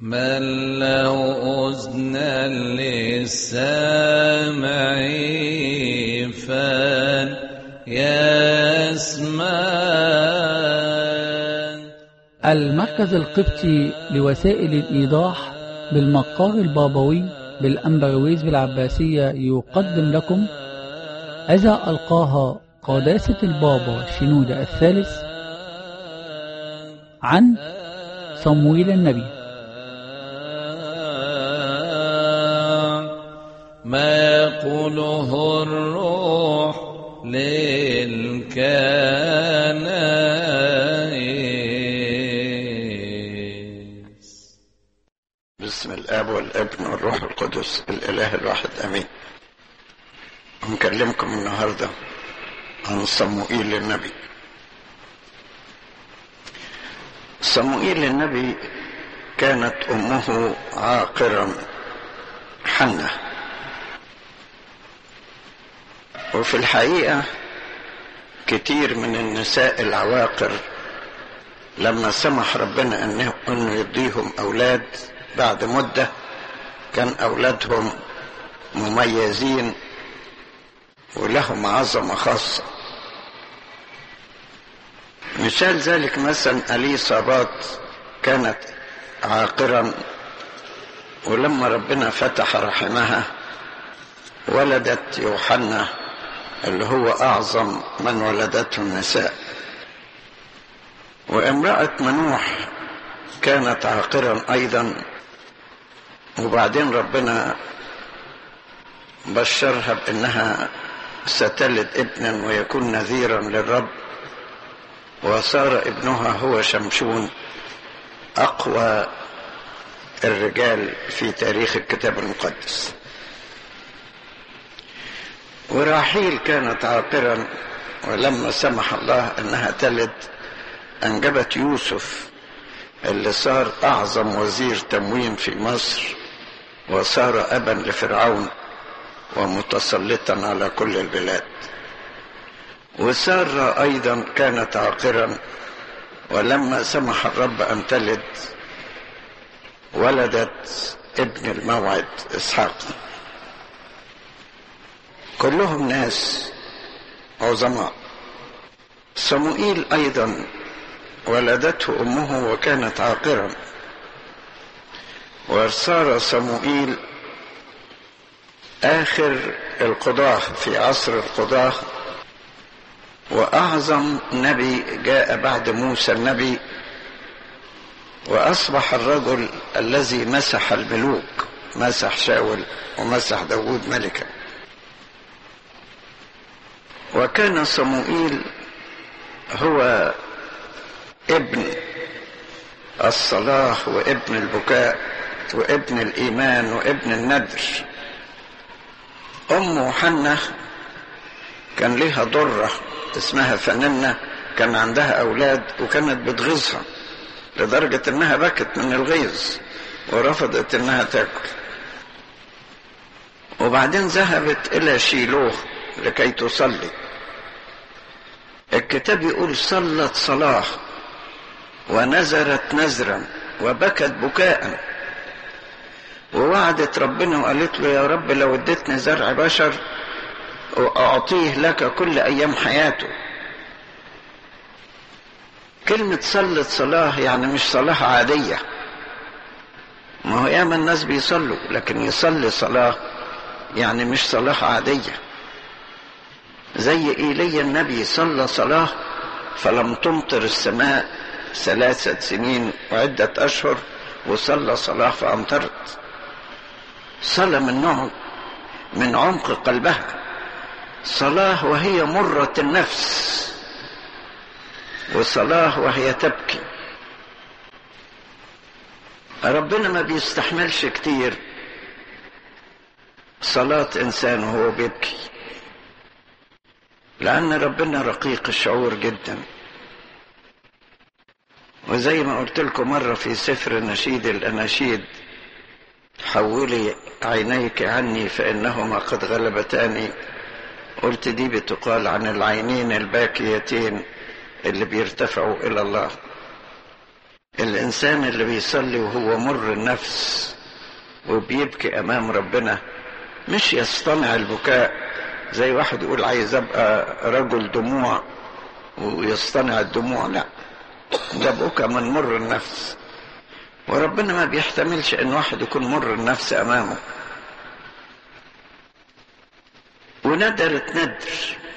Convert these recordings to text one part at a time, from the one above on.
من له أذنا للسامع فليسمع المركز القبطي لوسائل الإيضاح بالمقار البابوي بالأنبرويز بالعباسية يقدم لكم إذا ألقاها قداسة البابا شنودة الثالث عن صمويل النبي ما يقوله الروح للكنائس بسم الاب والابن والروح القدس الاله الواحد امين هنكلمكم النهارده عن صموئيل النبي صموئيل النبي كانت امه عاقرا حنه وفي الحقيقه كتير من النساء العواقر لما سمح ربنا انه انه يديهم اولاد بعد مده كان اولادهم مميزين ولهم عظمه خاصه مثال ذلك مثلا اليصابات كانت عاقرا ولما ربنا فتح رحمها ولدت يوحنا اللي هو اعظم من ولدته النساء وامراه منوح كانت عاقرا ايضا وبعدين ربنا بشرها بانها ستلد ابنا ويكون نذيرا للرب وصار ابنها هو شمشون اقوى الرجال في تاريخ الكتاب المقدس وراحيل كانت عاقرا ولما سمح الله انها تلد انجبت يوسف اللي صار اعظم وزير تموين في مصر وصار ابا لفرعون ومتسلطا على كل البلاد وسارة ايضا كانت عاقرا ولما سمح الرب ان تلد ولدت ابن الموعد اسحاق كلهم ناس عظماء صموئيل ايضا ولدته امه وكانت عاقرا وصار صموئيل اخر القضاه في عصر القضاه واعظم نبي جاء بعد موسى النبي واصبح الرجل الذي مسح الملوك مسح شاول ومسح داود ملكا وكان صموئيل هو ابن الصلاح وابن البكاء وابن الايمان وابن الندر امه حنه كان لها ضره اسمها فننه كان عندها اولاد وكانت بتغيظها لدرجه انها بكت من الغيظ ورفضت انها تاكل وبعدين ذهبت الى شيلوه لكي تصلي الكتاب يقول صلت صلاه ونذرت نذرا وبكت بكاء ووعدت ربنا وقالت له يا رب لو اديتني زرع بشر واعطيه لك كل ايام حياته كلمة صلت صلاة يعني مش صلاة عادية ما هو ياما الناس بيصلوا لكن يصلي صلاة يعني مش صلاة عادية زي إيليا النبي صلى صلاة فلم تمطر السماء ثلاثة سنين وعدة أشهر وصلى صلاة فأمطرت صلى من نوع من عمق قلبها صلاة وهي مرة النفس وصلاة وهي تبكي ربنا ما بيستحملش كتير صلاة إنسان وهو بيبكي لأن ربنا رقيق الشعور جدا وزي ما قلت لكم مرة في سفر نشيد الأناشيد حولي عينيك عني فإنهما قد غلبتاني قلت دي بتقال عن العينين الباكيتين اللي بيرتفعوا إلى الله الإنسان اللي بيصلي وهو مر النفس وبيبكي أمام ربنا مش يصطنع البكاء زي واحد يقول عايز أبقى رجل دموع ويصطنع الدموع لا ده بكى من مر النفس وربنا ما بيحتملش ان واحد يكون مر النفس امامه وندرت ندر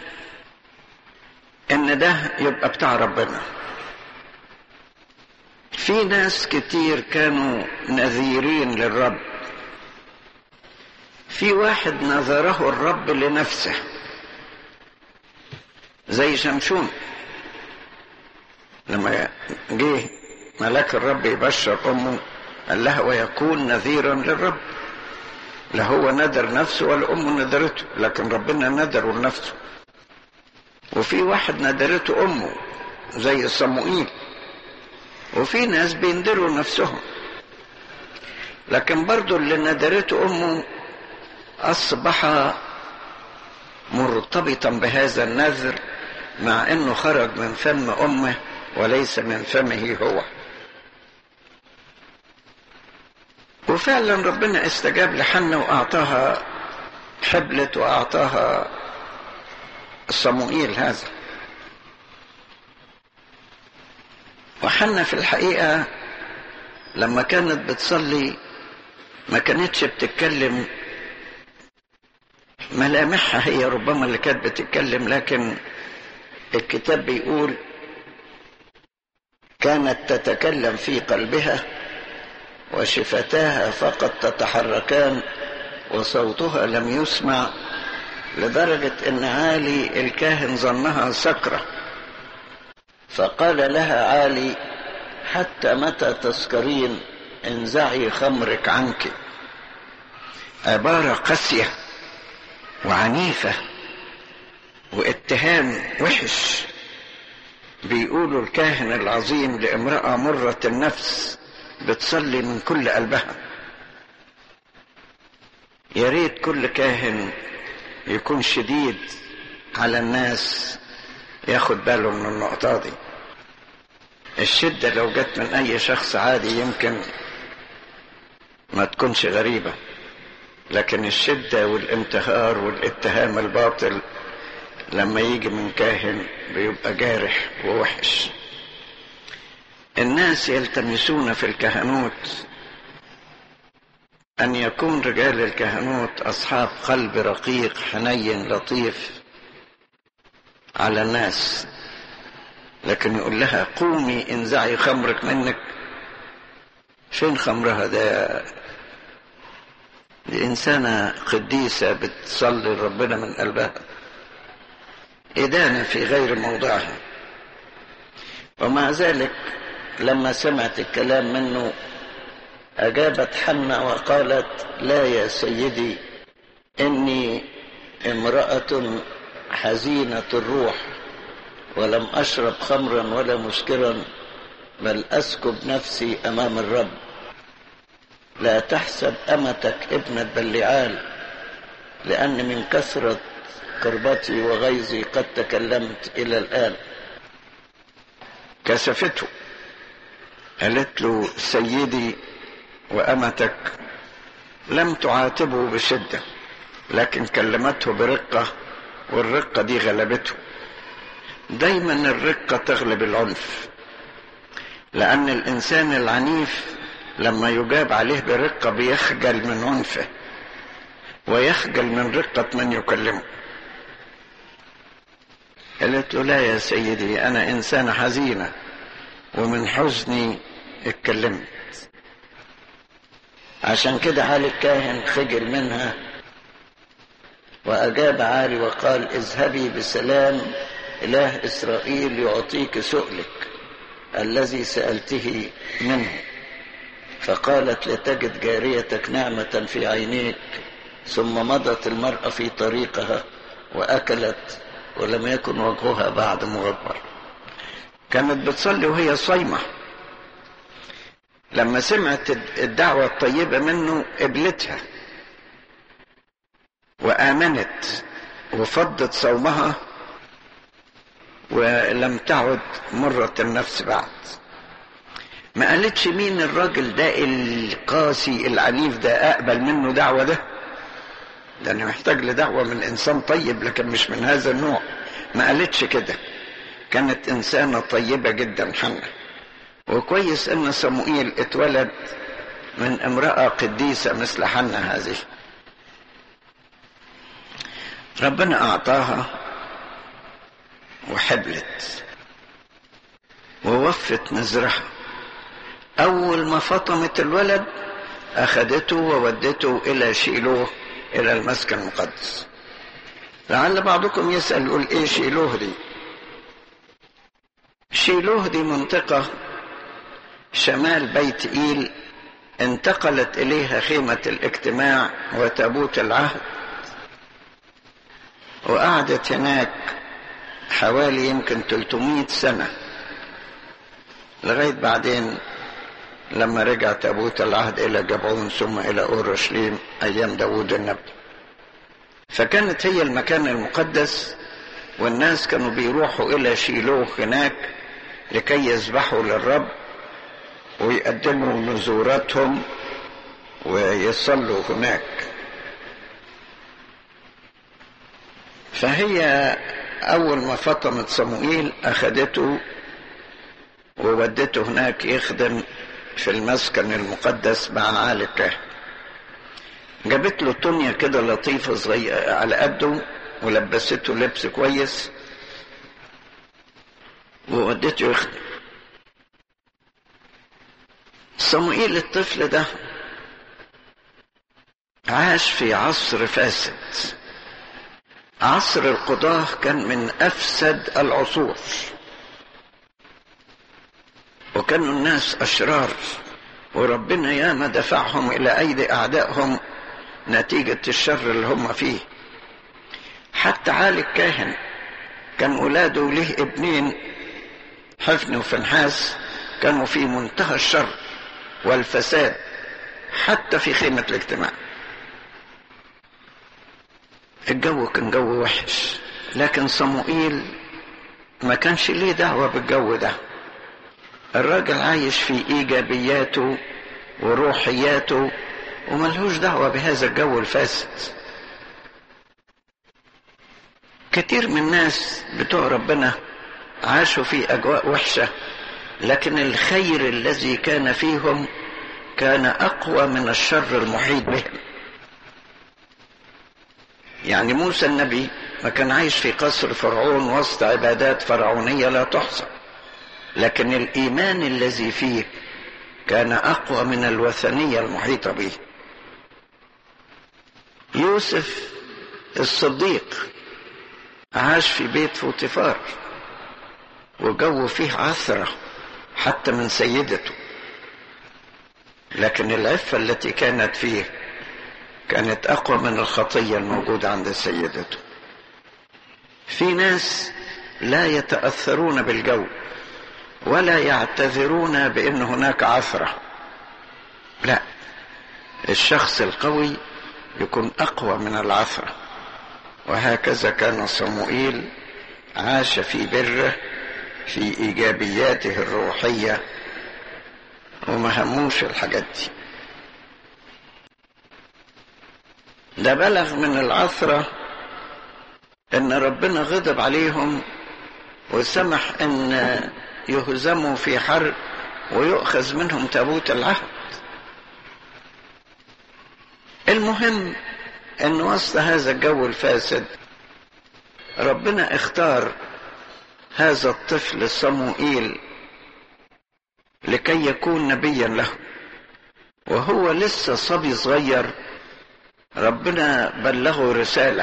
ان ده يبقى بتاع ربنا في ناس كتير كانوا نذيرين للرب في واحد نذره الرب لنفسه زي شمشون لما جه ملاك الرب يبشر امه قال لها ويكون نذيرا للرب لا هو ندر نفسه ولا امه ندرته لكن ربنا ندره لنفسه وفي واحد ندرته امه زي صموئيل وفي ناس بيندروا نفسهم لكن برضو اللي ندرته امه اصبح مرتبطا بهذا النذر مع انه خرج من فم امه وليس من فمه هو وفعلا ربنا استجاب لحنة واعطاها حبلت واعطاها صموئيل هذا وحنة في الحقيقة لما كانت بتصلي ما كانتش بتتكلم ملامحها هي ربما اللي كانت بتتكلم لكن الكتاب بيقول كانت تتكلم في قلبها وشفتاها فقط تتحركان وصوتها لم يسمع لدرجة ان عالي الكاهن ظنها سكرة فقال لها عالي حتى متى تسكرين انزعي خمرك عنك عبارة قاسية وعنيفة واتهام وحش بيقولوا الكاهن العظيم لامرأة مرة النفس بتصلي من كل قلبها يا ريت كل كاهن يكون شديد على الناس ياخد باله من النقطة دي الشدة لو جت من أي شخص عادي يمكن ما تكونش غريبة لكن الشدة والانتهار والاتهام الباطل لما يجي من كاهن بيبقى جارح ووحش الناس يلتمسون في الكهنوت أن يكون رجال الكهنوت أصحاب قلب رقيق حنين لطيف على الناس لكن يقول لها قومي انزعي خمرك منك فين خمرها ده دي إنسانة قديسة بتصلي ربنا من قلبها إدانة في غير موضعها ومع ذلك لما سمعت الكلام منه أجابت حنة وقالت لا يا سيدي إني امرأة حزينة الروح ولم أشرب خمرا ولا مسكرا بل أسكب نفسي أمام الرب لا تحسب أمتك ابنة بلعال لأن من كثرة كربتي وغيظي قد تكلمت إلى الآن كسفته قالت له سيدي وأمتك لم تعاتبه بشدة لكن كلمته برقة والرقة دي غلبته دايما الرقة تغلب العنف لأن الإنسان العنيف لما يجاب عليه برقة بيخجل من عنفه ويخجل من رقة من يكلمه قالت له لا يا سيدي أنا إنسانة حزينة ومن حزني اتكلمت عشان كده عالي الكاهن خجل منها وأجاب عالي وقال اذهبي بسلام إله إسرائيل يعطيك سؤلك الذي سألته منه فقالت لتجد جاريتك نعمة في عينيك ثم مضت المرأة في طريقها وأكلت ولم يكن وجهها بعد مغبر كانت بتصلي وهي صايمة لما سمعت الدعوة الطيبة منه قبلتها وآمنت وفضت صومها ولم تعد مرة النفس بعد ما قالتش مين الراجل ده القاسي العنيف ده اقبل منه دعوة ده ده انا محتاج لدعوة من انسان طيب لكن مش من هذا النوع ما قالتش كده كانت انسانة طيبة جدا حنة وكويس ان صموئيل اتولد من امرأة قديسة مثل حنة هذه ربنا اعطاها وحبلت ووفت نذرها اول ما فطمت الولد اخذته وودته الى شيلوه الى المسكن المقدس لعل بعضكم يسأل يقول ايه شيلوه دي شيلوه دي منطقة شمال بيت إيل انتقلت إليها خيمة الاجتماع وتابوت العهد وقعدت هناك حوالي يمكن 300 سنة لغاية بعدين لما رجع تابوت العهد إلى جبعون ثم إلى أورشليم أيام داود النبي فكانت هي المكان المقدس والناس كانوا بيروحوا إلى شيلوه هناك لكي يذبحوا للرب ويقدموا نذوراتهم ويصلوا هناك فهي أول ما فطمت صموئيل أخذته وودته هناك يخدم في المسكن المقدس مع عال الكهنة جابت له طنية كده لطيفة صغيرة على قده ولبسته لبس كويس وودته يخدم صموئيل الطفل ده عاش في عصر فاسد عصر القضاة كان من أفسد العصور وكانوا الناس أشرار وربنا ياما دفعهم إلى أيدي أعدائهم نتيجة الشر اللي هم فيه حتى عالي الكاهن كان ولاده له ابنين حفن وفنحاس كانوا في منتهى الشر والفساد حتى في خيمة الاجتماع الجو كان جو وحش لكن صموئيل ما كانش ليه دعوة بالجو ده الراجل عايش في ايجابياته وروحياته وملهوش دعوة بهذا الجو الفاسد كتير من الناس بتوع ربنا عاشوا في اجواء وحشة لكن الخير الذي كان فيهم كان اقوى من الشر المحيط بهم يعني موسى النبي ما كان عايش في قصر فرعون وسط عبادات فرعونية لا تحصى لكن الإيمان الذي فيه كان أقوى من الوثنية المحيطة به يوسف الصديق عاش في بيت فوتيفار وجو فيه عثرة حتى من سيدته لكن العفة التي كانت فيه كانت أقوى من الخطية الموجودة عند سيدته في ناس لا يتأثرون بالجو ولا يعتذرون بأن هناك عثرة لا الشخص القوي يكون أقوى من العثرة وهكذا كان صموئيل عاش في بره في إيجابياته الروحية وما هموش الحاجات دي ده بلغ من العثرة ان ربنا غضب عليهم وسمح ان يهزموا في حرب ويؤخذ منهم تابوت العهد المهم ان وسط هذا الجو الفاسد ربنا اختار هذا الطفل صموئيل لكي يكون نبيا له وهو لسه صبي صغير ربنا بلغه رسالة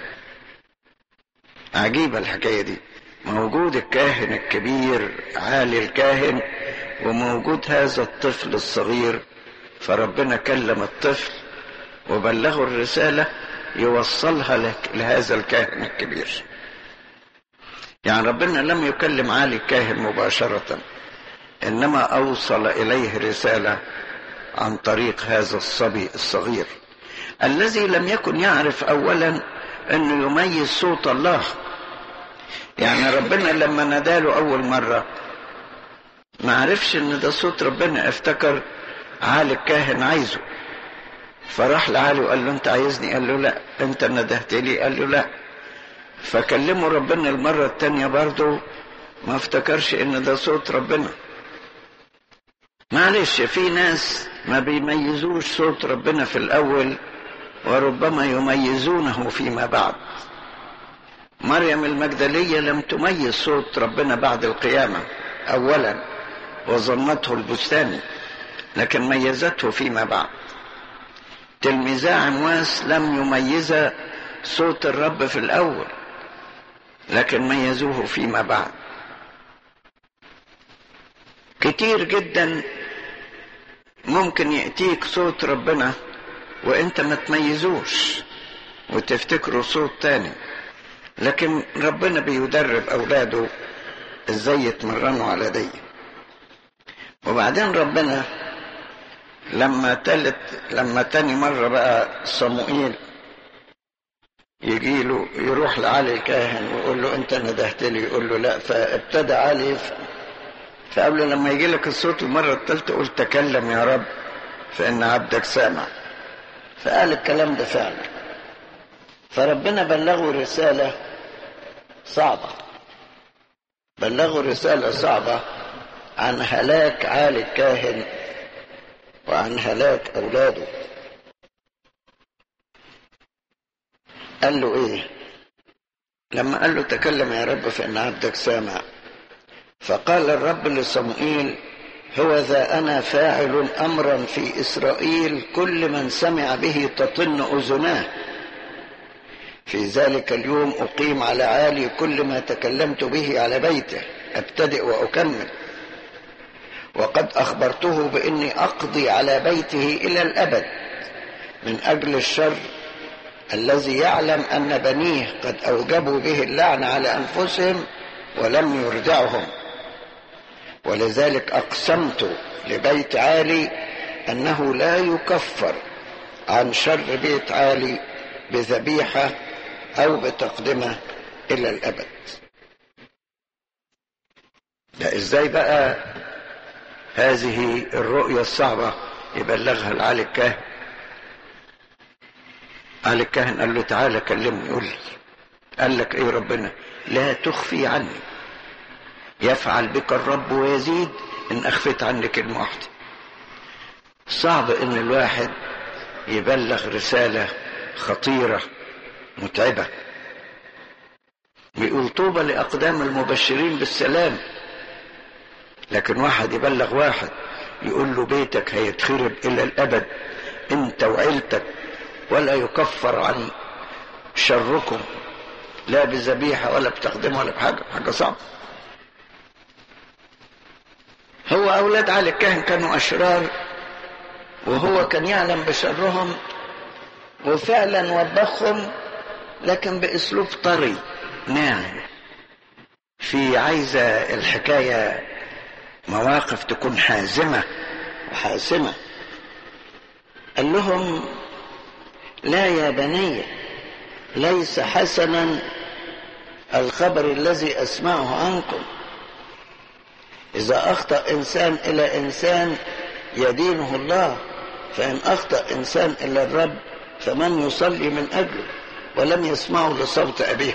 عجيبة الحكاية دي موجود الكاهن الكبير عالي الكاهن وموجود هذا الطفل الصغير فربنا كلم الطفل وبلغه الرسالة يوصلها لك لهذا الكاهن الكبير يعني ربنا لم يكلم عالي الكاهن مباشرة إنما أوصل إليه رسالة عن طريق هذا الصبي الصغير الذي لم يكن يعرف أولا أنه يميز صوت الله يعني ربنا لما ناداله أول مرة ما عرفش ان ده صوت ربنا افتكر عالي الكاهن عايزه فراح لعالي وقال له انت عايزني قال له لا انت ندهت لي قال له لا فكلمه ربنا المرة التانية برضه ما افتكرش ان ده صوت ربنا معلش في ناس ما بيميزوش صوت ربنا في الاول وربما يميزونه فيما بعد مريم المجدلية لم تميز صوت ربنا بعد القيامة اولا وظنته البستاني لكن ميزته فيما بعد تلميذا عمواس لم يميز صوت الرب في الاول لكن ميزوه فيما بعد كتير جدا ممكن يأتيك صوت ربنا وانت ما تميزوش وتفتكره صوت تاني لكن ربنا بيدرب اولاده ازاي يتمرنوا على دي وبعدين ربنا لما تالت لما تاني مرة بقى صموئيل يجي له يروح لعلي الكاهن ويقول له انت ندهت لي يقول له لا فابتدى علي فقبل لما يجي لك الصوت المرة الثالثة قول تكلم يا رب فإن عبدك سامع فقال الكلام ده فعلا فربنا بلغه رسالة صعبة بلغه رسالة صعبة عن هلاك عالي الكاهن وعن هلاك أولاده قال له إيه لما قال له تكلم يا رب فإن عبدك سامع فقال الرب لصموئيل هو ذا أنا فاعل أمرا في إسرائيل كل من سمع به تطن أذناه في ذلك اليوم أقيم على عالي كل ما تكلمت به على بيته أبتدئ وأكمل وقد أخبرته بإني أقضي على بيته إلى الأبد من أجل الشر الذي يعلم أن بنيه قد أوجبوا به اللعن على أنفسهم ولم يرجعهم ولذلك أقسمت لبيت عالي أنه لا يكفر عن شر بيت عالي بذبيحة أو بتقدمة إلى الأبد ده إزاي بقى هذه الرؤية الصعبة يبلغها لعلي الكاهن علي الكاهن قال له تعالى كلمني قول لي قال لك ايه ربنا لا تخفي عني يفعل بك الرب ويزيد ان اخفيت عني كلمه واحده صعب ان الواحد يبلغ رساله خطيره متعبه بيقول طوبى لاقدام المبشرين بالسلام لكن واحد يبلغ واحد يقول له بيتك هيتخرب الى الابد انت وعيلتك ولا يكفر عن شركم لا بذبيحه ولا بتقدمه ولا بحاجه حاجه صعبه هو أولاد علي الكاهن كانوا أشرار وهو كان يعلم بشرهم وفعلا وبخهم لكن بأسلوب طري ناعم في عايزة الحكاية مواقف تكون حازمة وحاسمة قال لهم لا يا بني ليس حسنا الخبر الذي أسمعه عنكم إذا أخطأ إنسان إلى إنسان يدينه الله فإن أخطأ إنسان إلى الرب فمن يصلي من أجله ولم يسمعوا لصوت أبيه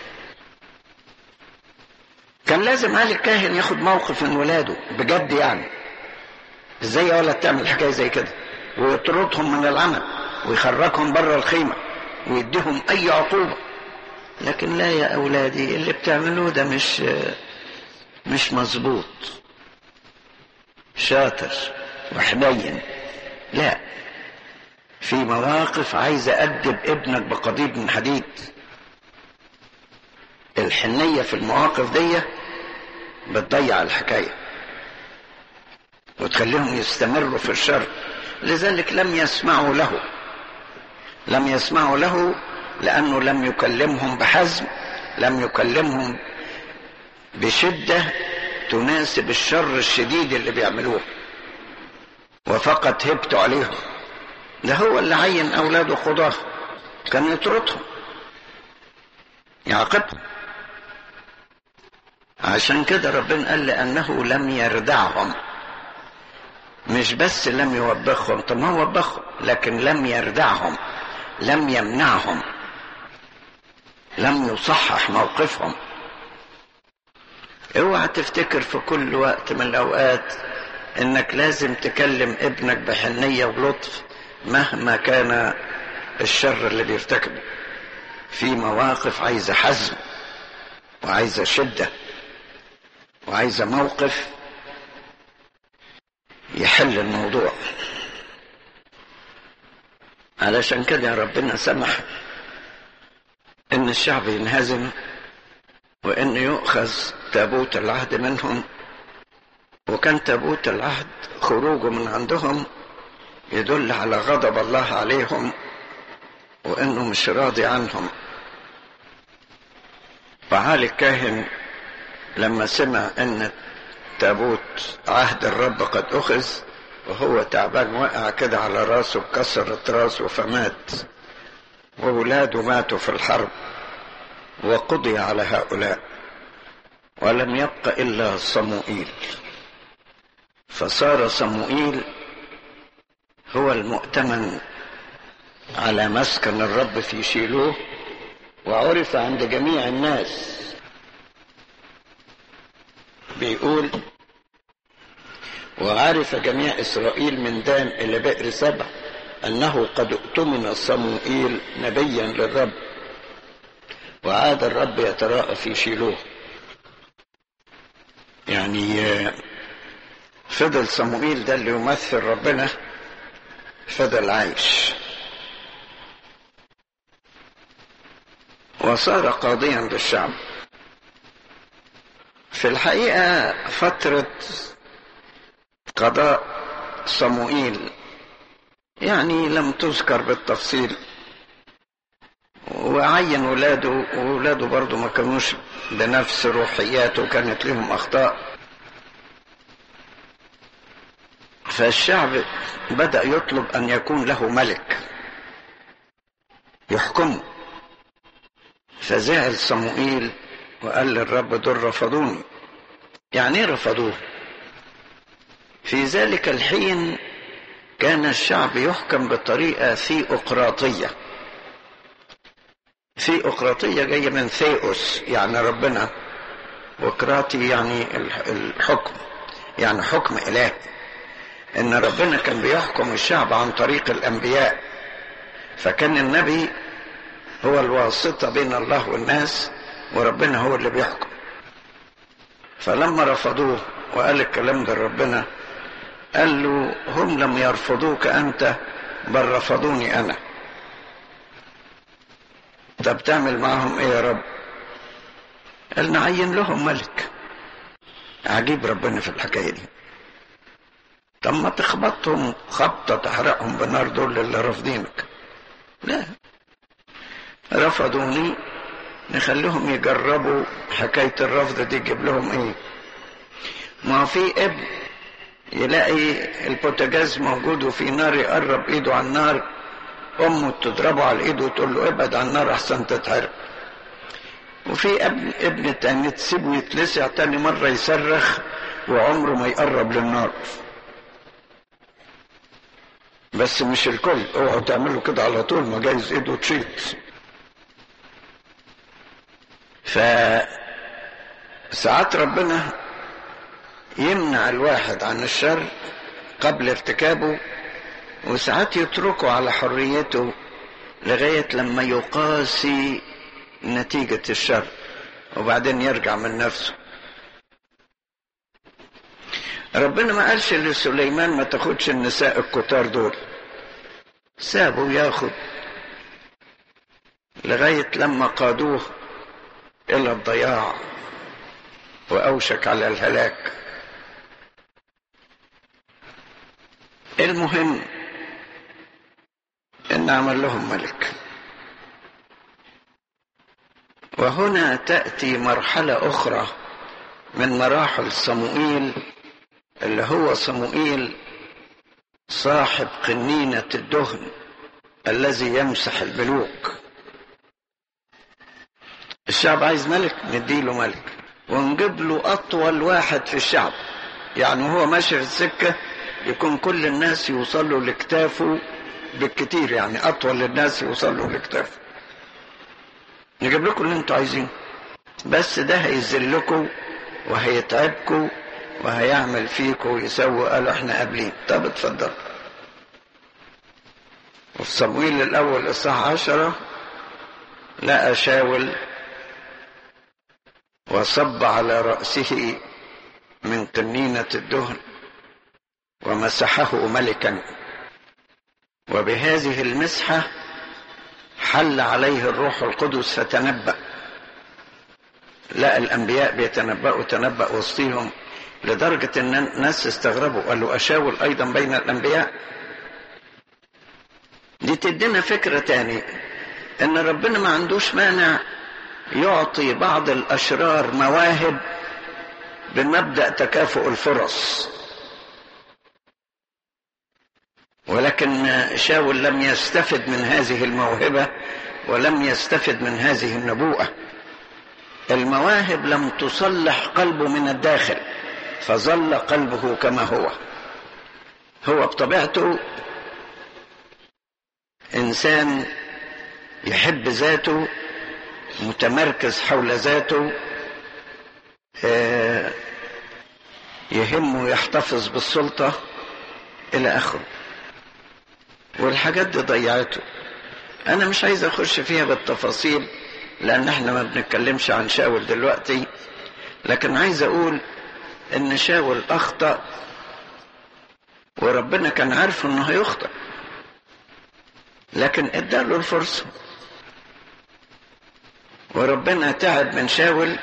كان لازم علي الكاهن ياخد موقف من ولاده بجد يعني ازاي يا ولد تعمل حكايه زي كده ويطردهم من العمل ويخرجهم بره الخيمه ويديهم اي عقوبه لكن لا يا اولادي اللي بتعملوه ده مش مش مظبوط شاطر وحنين لا في مواقف عايز أدب ابنك بقضيب من حديد الحنية في المواقف دي بتضيع الحكاية وتخليهم يستمروا في الشر لذلك لم يسمعوا له لم يسمعوا له لأنه لم يكلمهم بحزم لم يكلمهم بشدة تناسب الشر الشديد اللي بيعملوه وفقط هبتوا عليهم ده هو اللي عين أولاده قضاه كان يطردهم يعاقبهم عشان كده ربنا قال لأنه لم يردعهم مش بس لم يوبخهم طب ما هو وبخهم لكن لم يردعهم لم يمنعهم لم يصحح موقفهم اوعى تفتكر في كل وقت من الاوقات انك لازم تكلم ابنك بحنية ولطف مهما كان الشر اللي بيرتكبه في مواقف عايزة حزم وعايزة شدة وعايزة موقف يحل الموضوع علشان كده ربنا سمح ان الشعب ينهزم وان يؤخذ تابوت العهد منهم وكان تابوت العهد خروجه من عندهم يدل على غضب الله عليهم وانه مش راضي عنهم وعالي الكاهن لما سمع ان تابوت عهد الرب قد اخذ وهو تعبان وقع كده على راسه كسرت راسه فمات وولاده ماتوا في الحرب وقضي على هؤلاء ولم يبق الا صموئيل فصار صموئيل هو المؤتمن على مسكن الرب في شيلوه وعرف عند جميع الناس بيقول وعرف جميع إسرائيل من دان إلى بئر سبع أنه قد اؤتمن صموئيل نبيا للرب وعاد الرب يتراءى في شيلوه يعني فضل صموئيل ده اللي يمثل ربنا فضل عايش وصار قاضيا للشعب في الحقيقة فترة قضاء صموئيل يعني لم تذكر بالتفصيل وعين ولاده وولاده برضه ما كانوش بنفس روحياته كانت لهم أخطاء فالشعب بدأ يطلب أن يكون له ملك يحكمه فزعل صموئيل وقال للرب دول رفضوني يعني ايه رفضوه في ذلك الحين كان الشعب يحكم بطريقة ثيوقراطية ثيوقراطية جاية من ثيوس يعني ربنا وقراطي يعني الحكم يعني حكم إلهي إن ربنا كان بيحكم الشعب عن طريق الأنبياء فكان النبي هو الواسطة بين الله والناس وربنا هو اللي بيحكم فلما رفضوه وقال الكلام ده لربنا قال له هم لم يرفضوك أنت بل رفضوني أنا طب تعمل معهم إيه يا رب قال نعين لهم ملك عجيب ربنا في الحكاية دي طب ما تخبطهم خبطة تحرقهم بنار دول اللي رافضينك لا رفضوني نخليهم يجربوا حكاية الرفض دي تجيب لهم ايه ما في ابن يلاقي البوتاجاز موجود وفي نار يقرب ايده على النار امه تضربه على ايده وتقول له ابعد عن النار احسن تتحرق وفي ابن ابن تاني تسيبه يتلسع تاني مرة يصرخ وعمره ما يقرب للنار بس مش الكل اوعوا تعملوا كده على طول ما جايز ايده تشيط فساعات ربنا يمنع الواحد عن الشر قبل ارتكابه وساعات يتركه على حريته لغاية لما يقاسي نتيجة الشر وبعدين يرجع من نفسه ربنا ما قالش لسليمان ما تاخدش النساء الكتار دول سابه ياخد لغاية لما قادوه إلى الضياع وأوشك على الهلاك المهم إن عمل لهم ملك وهنا تأتي مرحلة أخرى من مراحل صموئيل اللي هو صموئيل صاحب قنينة الدهن الذي يمسح الملوك الشعب عايز ملك نديله ملك ونجيب له أطول واحد في الشعب يعني هو ماشي في السكة يكون كل الناس يوصلوا لكتافه بالكتير يعني أطول الناس يوصلوا لكتافه نجيب لكم اللي انتوا عايزينه بس ده هيذلكم وهيتعبكم وهيعمل فيكم ويسوي قالوا احنا قابلين طب اتفضل وفي صمويل الأول الصح عشرة لقى شاول وصب على رأسه من قنينة الدهن ومسحه ملكا وبهذه المسحة حل عليه الروح القدس فتنبأ لقى الأنبياء بيتنبأوا تنبأ وسطيهم لدرجة أن الناس استغربوا قالوا أشاول أيضا بين الأنبياء دي تدينا فكرة تاني أن ربنا ما عندوش مانع يعطي بعض الأشرار مواهب بمبدأ تكافؤ الفرص ولكن شاول لم يستفد من هذه الموهبة ولم يستفد من هذه النبوءة المواهب لم تصلح قلبه من الداخل فظل قلبه كما هو هو بطبيعته انسان يحب ذاته متمركز حول ذاته يهمه يحتفظ بالسلطة إلى آخره والحاجات دي ضيعته أنا مش عايز أخش فيها بالتفاصيل لأن احنا ما بنتكلمش عن شاول دلوقتي لكن عايز أقول إن شاول أخطأ وربنا كان عارف إنه هيخطأ لكن اداله الفرصة وربنا تعب من شاول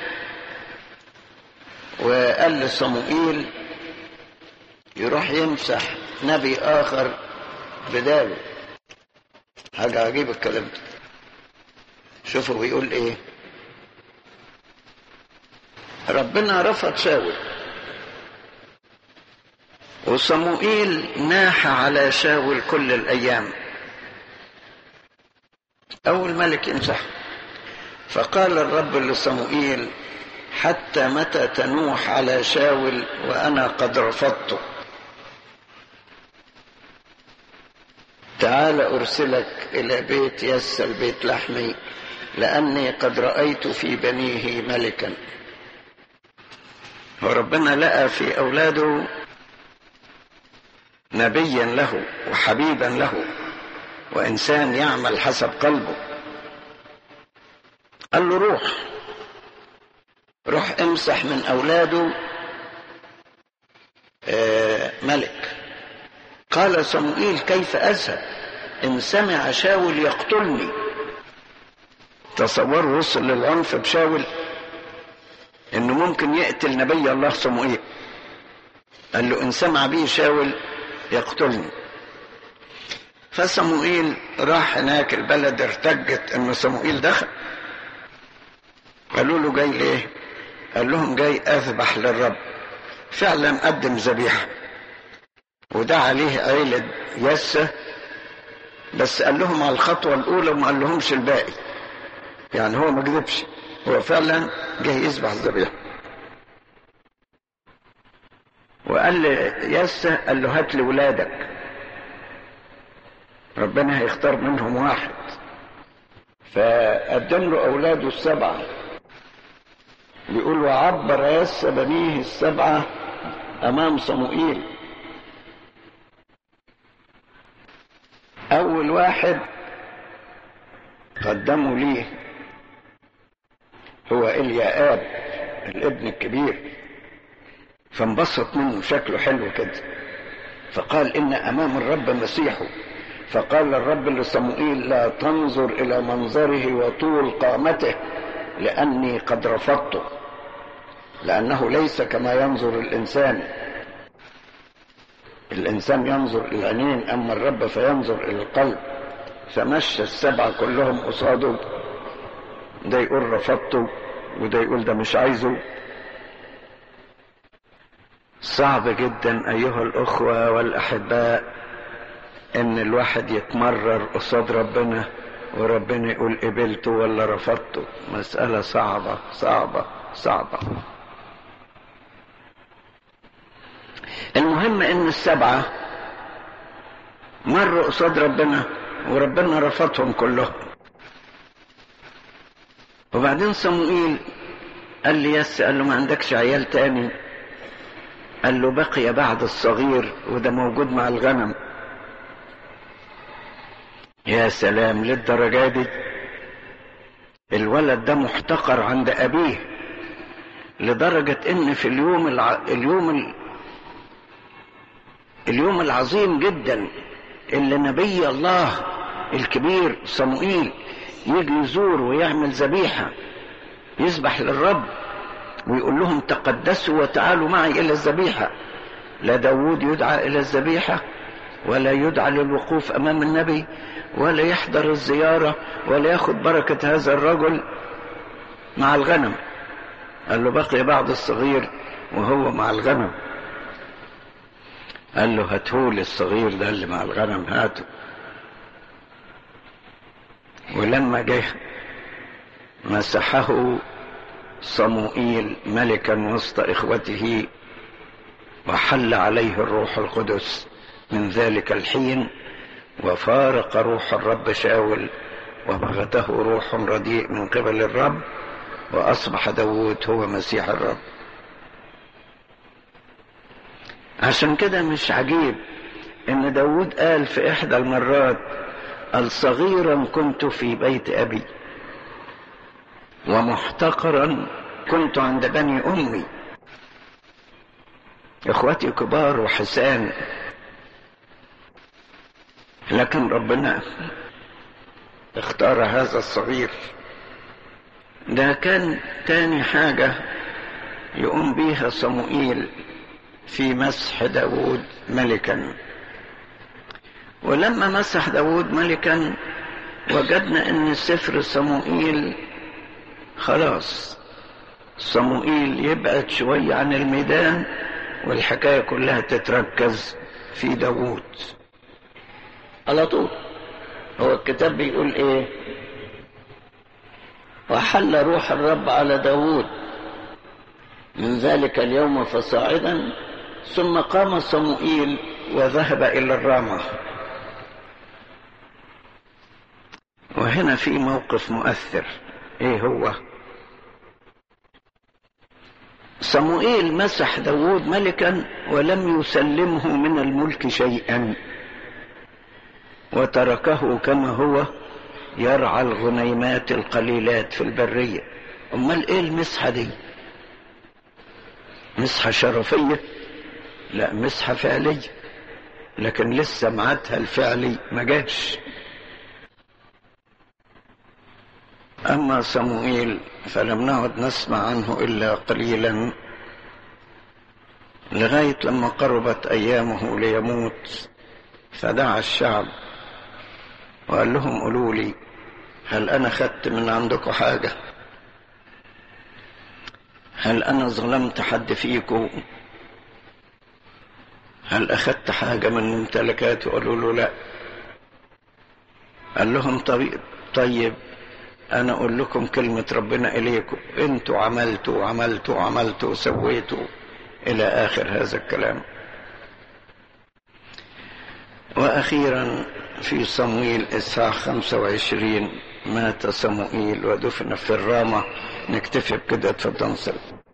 وقال لصموئيل يروح يمسح نبي آخر بداله حاجة عجيبة الكلام ده شوفوا بيقول ايه ربنا رفض شاول وصموئيل ناح على شاول كل الأيام أول ملك يمسح فقال الرب لصموئيل حتى متى تنوح على شاول وأنا قد رفضته تعال أرسلك إلى بيت يس البيت لحمي لأني قد رأيت في بنيه ملكا وربنا لقى في أولاده نبيا له وحبيبا له وإنسان يعمل حسب قلبه قال له روح روح امسح من أولاده آه ملك قال صموئيل كيف أذهب إن سمع شاول يقتلني تصوروا وصل للعنف بشاول إنه ممكن يقتل نبي الله صموئيل قال له إن سمع بي شاول يقتلني فصموئيل راح هناك البلد ارتجت إن صموئيل دخل قالوا له جاي ليه قال لهم جاي أذبح للرب فعلا قدم ذبيحه وده عليه عيلة يسة بس قال لهم على الخطوة الأولى وما قال لهمش الباقي يعني هو ما كذبش هو فعلا جه يذبح الذبيحة وقال يسة قال له هات لي ولادك ربنا هيختار منهم واحد فقدم له أولاده السبعة بيقول وعبر يسة بنيه السبعة أمام صموئيل أول واحد قدموا ليه هو الياءاب الابن الكبير فانبسط منه شكله حلو كده فقال إن أمام الرب مسيحه فقال الرب لصموئيل لا تنظر إلى منظره وطول قامته لأني قد رفضته لأنه ليس كما ينظر الإنسان الإنسان ينظر إلى العينين أما الرب فينظر إلى القلب فمشى السبعة كلهم قصاده ده يقول رفضته وده يقول ده مش عايزه صعب جدا أيها الأخوة والأحباء إن الواحد يتمرر قصاد ربنا وربنا يقول قبلته ولا رفضته مسألة صعبة صعبة صعبة المهم ان السبعة مروا قصاد ربنا وربنا رفضهم كلهم وبعدين صموئيل قال لي يس قال له ما عندكش عيال تاني قال له بقي بعد الصغير وده موجود مع الغنم يا سلام للدرجة دي الولد ده محتقر عند أبيه لدرجة إن في اليوم الع... اليوم ال... اليوم العظيم جدا اللي نبي الله الكبير صموئيل يجي يزور ويعمل ذبيحة يذبح للرب ويقول لهم تقدسوا وتعالوا معي إلى الذبيحة لا داود يدعى إلى الذبيحة ولا يدعى للوقوف أمام النبي ولا يحضر الزيارة ولا ياخد بركة هذا الرجل مع الغنم قال له بقي بعض الصغير وهو مع الغنم قال له هاتهولي الصغير ده اللي مع الغنم هاته ولما جه مسحه صموئيل ملكا وسط اخوته وحل عليه الروح القدس من ذلك الحين وفارق روح الرب شاول وبغته روح رديء من قبل الرب واصبح داود هو مسيح الرب عشان كده مش عجيب ان داود قال في احدى المرات قال صغيرا كنت في بيت ابي ومحتقرا كنت عند بني امي اخواتي كبار وحسان لكن ربنا اختار هذا الصغير ده كان تاني حاجة يقوم بيها صموئيل في مسح داود ملكا ولما مسح داود ملكا وجدنا ان سفر صموئيل خلاص صموئيل يبعد شوية عن الميدان والحكاية كلها تتركز في داود على طول هو الكتاب بيقول ايه وحل روح الرب على داود من ذلك اليوم فصاعدا ثم قام صموئيل وذهب إلى الرامة وهنا في موقف مؤثر ايه هو صموئيل مسح داود ملكا ولم يسلمه من الملك شيئا وتركه كما هو يرعى الغنيمات القليلات في البرية امال ايه المسحة دي مسحة شرفية لا مسحة فعلية لكن لسه معادها الفعلي ما جاش أما صموئيل فلم نعد نسمع عنه إلا قليلا لغاية لما قربت أيامه ليموت فدعا الشعب وقال لهم قولوا لي هل أنا خدت من عندكم حاجة هل أنا ظلمت حد فيكم هل أخذت حاجة من ممتلكاتي قالوا له لا قال لهم طيب, طيب أنا أقول لكم كلمة ربنا إليكم أنتوا عملتوا وعملتوا وعملتوا وسويتوا إلى آخر هذا الكلام وأخيرا في صمويل إصحاح 25 مات صموئيل ودفن في الرامة نكتفي بكده اتفضل نصلي